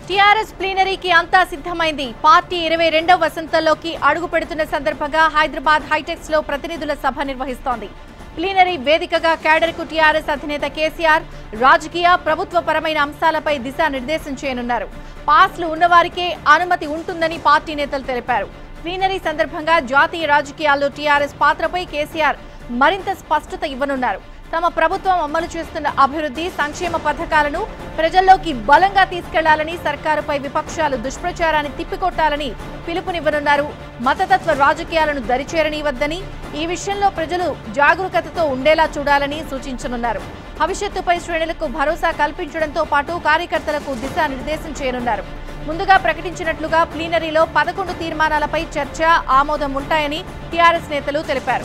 TRS ప్లీనరీకి అంతా సిద్ధమైంది party ఇరవై రెండవ వసంతంలోకి అడుగు పెడుతున్న సందర్భంగా హైదరాబాద్ హైటెక్స్ లో ప్రతినిధుల సభ నిర్వహిస్తోంది ప్లీనరీ వేదికగా కేడర్కు టీఆర్ఎస్ అధినేత కేసీఆర్ రాజకీయ ప్రభుత్వపరమైన అంశాలపై దిశానిర్దేశం చేయనున్నారు పాస్లు ఉన్నవారికే అనుమతి ఉంటుందని పార్టీ నేతలు తెలిపారు ప్లీనరీ సందర్భంగా జాతీయ రాజకీయాల్లో టీఆర్ఎస్ పాత్రపై కేసీఆర్ మరింత స్పష్టత ఇవ్వనున్నారు తమ ప్రభుత్వం అమలు చేస్తున్న అభివృద్ధి సంక్షేమ పథకాలను ప్రజల్లోకి బలంగా తీసుకెళ్లాలని సర్కారుపై విపక్షాలు దుష్ప్రచారాన్ని తిప్పికొట్టాలని పిలుపునివ్వనున్నారు మతతత్వ రాజకీయాలను దరిచేరనివద్దని ఈ విషయంలో ప్రజలు జాగరూకతతో ఉండేలా చూడాలని సూచించనున్నారు భవిష్యత్తుపై శ్రేణులకు భరోసా కల్పించడంతో పాటు కార్యకర్తలకు దిశానిర్దేశం చేయనున్నారు ముందుగా ప్రకటించినట్లుగా ప్లీనరీలో పదకొండు తీర్మానాలపై చర్చ ఆమోదం ఉంటాయని టీఆర్ఎస్ నేతలు తెలిపారు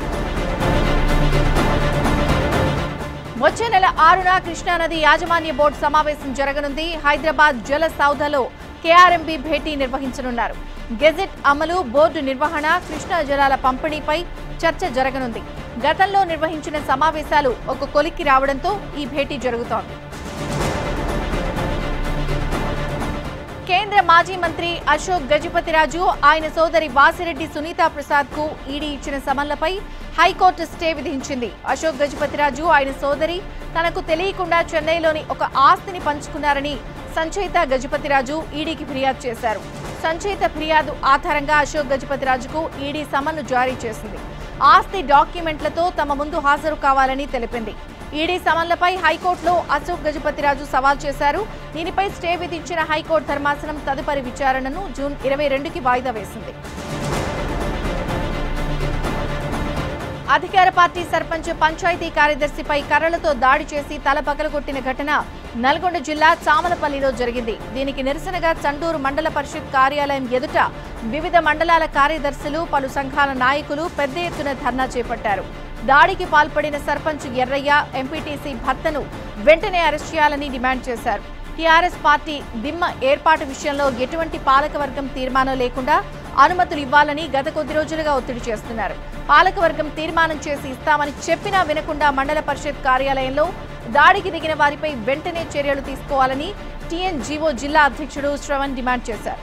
వచ్చే నెల ఆరున కృష్ణానది యాజమాన్య బోర్డు సమావేశం జరగనుంది హైదరాబాద్ జల సౌధలో కేఆర్ఎంబీ భేటీ నిర్వహించనున్నారు గెజెట్ అమలు బోర్డు నిర్వహణ కృష్ణా జలాల పంపిణీపై చర్చ జరగనుంది గతంలో నిర్వహించిన సమావేశాలు ఒక కొలిక్కి రావడంతో ఈ భేటీ జరుగుతోంది కేంద్ర మాజీ మంత్రి అశోక్ గజపతిరాజు ఆయన సోదరి వాసిరెడ్డి సునీతా ప్రసాద్ కు ఈడీ ఇచ్చిన సమన్లపై హైకోర్టు స్టే విధించింది అశోక్ గజపతిరాజు ఆయన సోదరి తనకు తెలియకుండా చెన్నైలోని ఒక ఆస్తిని పంచుకున్నారని సంచయిత గజపతిరాజు ఈడీకి ఫిర్యాదు చేశారు సంచయిత ఫిర్యాదు ఆధారంగా అశోక్ గజపతిరాజుకు ఈడీ సమన్లు జారీ చేసింది ఆస్తి డాక్యుమెంట్లతో తమ ముందు హాజరు కావాలని తెలిపింది ఈడీ సమన్లపై హైకోర్టులో అశోక్ గజపతిరాజు సవాల్ చేశారు దీనిపై స్టే విధించిన హైకోర్టు ధర్మాసనం తదుపరి విచారణను జూన్ ఇరవై రెండుకి వాయిదా వేసింది అధికార పార్టీ సర్పంచ్ పంచాయతీ కార్యదర్శిపై కర్రలతో దాడి చేసి తల పగలగొట్టిన ఘటన నల్గొండ జిల్లా చామలపల్లిలో జరిగింది దీనికి నిరసనగా చండూరు మండల పరిషత్ కార్యాలయం ఎదుట వివిధ మండలాల కార్యదర్శులు పలు సంఘాల నాయకులు పెద్ద ఎత్తున ధర్నా చేపట్టారు దాడికి పాల్పడిన సర్పంచ్ ఎర్రయ్య ఎంపీటీసీ భర్తను వెంటనే అరెస్ట్ చేయాలని డిమాండ్ చేశారు టీఆర్ఎస్ పార్టీ దిమ్మ ఏర్పాటు విషయంలో ఎటువంటి పాలకవర్గం తీర్మానం లేకుండా అనుమతులు ఇవ్వాలని గత కొద్ది రోజులుగా ఒత్తిడి చేస్తున్నారు పాలకవర్గం తీర్మానం చేసి ఇస్తామని చెప్పినా వినకుండా మండల పరిషత్ కార్యాలయంలో దాడికి దిగిన వారిపై వెంటనే చర్యలు తీసుకోవాలని టీఎన్జీఓ జిల్లా అధ్యక్షుడు శ్రవణ్ డిమాండ్ చేశారు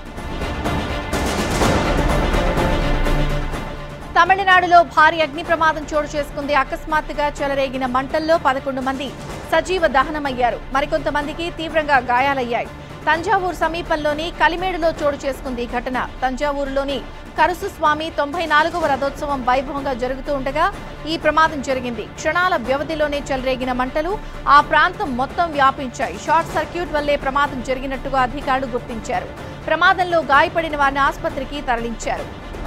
తమిళనాడులో భారీ అగ్ని ప్రమాదం చోటు చేసుకుంది అకస్మాత్తుగా చెలరేగిన మంటల్లో పదకొండు మంది సజీవ దహనమయ్యారు మరికొంతమందికి తీవ్రంగా గాయాలయ్యాయి తంజావూరు సమీపంలోని కలిమేడులో చోటు చేసుకుంది ఈ ఘటన తంజావూరులోని కరుసు స్వామి తొంభై నాలుగవ రథోత్సవం వైభవంగా జరుగుతూ ఉండగా ఈ ప్రమాదం జరిగింది క్షణాల వ్యవధిలోనే చెలరేగిన మంటలు ఆ ప్రాంతం మొత్తం వ్యాపించాయి షార్ట్ సర్క్యూట్ వల్లే ప్రమాదం జరిగినట్టుగా అధికారులు గుర్తించారు ప్రమాదంలో గాయపడిన వారిని ఆసుపత్రికి తరలించారు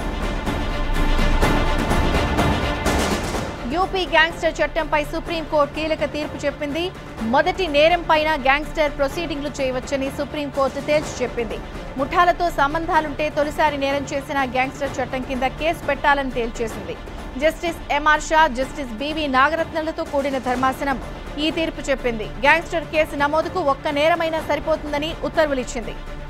యూపీ గ్యాంగ్స్టర్ చట్టంపై సుప్రీంకోర్టు కీలక తీర్పు చెప్పింది మొదటి నేరం పైన గ్యాంగ్స్టర్ ప్రొసీడింగ్లు చేయవచ్చని సుప్రీంకోర్టు తేల్చి చెప్పింది ముఠాలతో సంబంధాలుంటే తొలిసారి నేరం చేసిన గ్యాంగ్స్టర్ చట్టం కింద కేసు పెట్టాలని తేల్చేసింది justice MR Shah justice BV నాగరత్నలతో కూడిన ధర్మాసనం ఈ తీర్పు చెప్పింది గ్యాంగ్స్టర్ కేసు నమోదుకు ఒక్క నేరమైనా సరిపోతుందని ఉత్తర్వులిచ్చింది